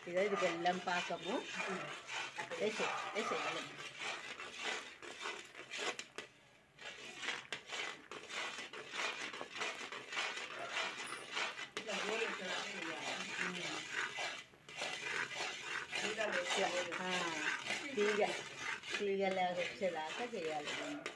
ఇదో ఇది బెల్లం పాకము వేసే వేసే బెల్లం ఇట్లా గోలు వచ్చేదాకా వేయాలి. నీళ్ళలో వేసి గోలు. ఆ, తీగ తీగలాగా వచ్చేదాకా చేయాలి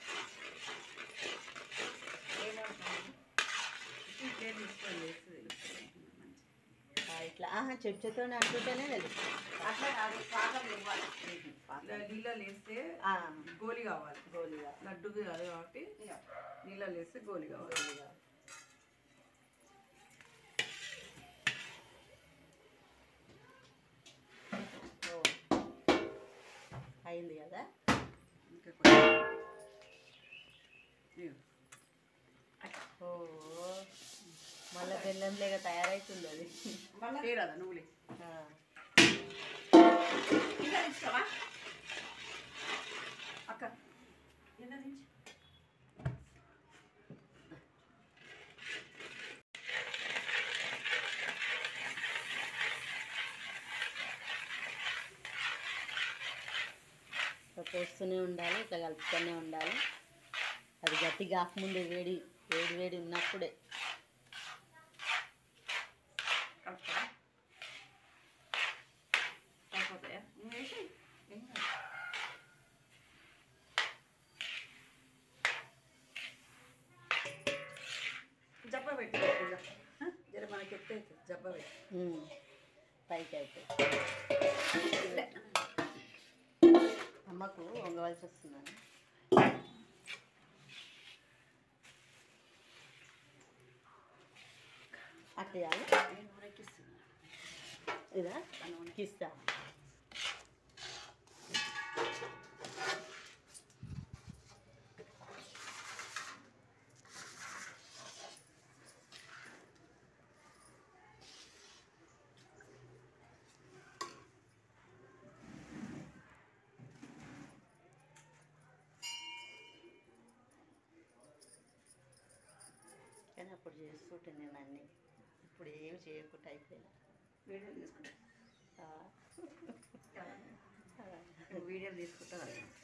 ఏమనుకున్నాను? ఇట్లే తీసుకొని వేస్తే తెలుస్తుంది. ఆ, ఇట్లా ఆహా చెంచాతో అంటుంటేనే తెలుస్తుంది అట్లా కాదు పాకం ఇవ్వాలి ఇట్లా నీళ్ళలో వేస్తే ఆ, గోలి కావాలి గోలిగా లడ్డుకి కాదు కాబట్టి నీళ్ళలో వేస్తే గోలి కావాలి గోలిగా ఓ. అయింది కదా ఇంకా కొంచెం ఇదిగో. ఓ మళ్ళీ బెల్లం లేక తయారవుతుంది అది చేయరాదా నువ్వులే ఆ, ఇంకా ఇస్తావా అక్క ఎంత నుంచి ఇట్లా పోస్తూనే ఉండాలి ఇట్లా కలుపుతూనే ఉండాలి అది గట్టి కాకముందే వేడి వేడి వేడి ఉన్నప్పుడే కలుపుతావా అయిపోతాయా నువ్వు వేసి ఏం కాదు. జబ్బ పెట్టి ఇక. హ? జర మనకి ఎత్తే జబ్బ పెట్టి ఉమ్, పైకి అయితే ఇట్లే. అమ్మకు వంగవలసి వస్తుందని అట్టేయాలి నేను ఊరెక్కిస్తున్నా. ఇదా కిస్తా కానీ అప్పుడు చేస్తుంటే నేను అన్నీ ఇప్పుడు ఏమి చేయకుండా అయిపోయినా వీడియోలు తీసుకుంటా ఆ. వీడియోలు తీసుకుంటా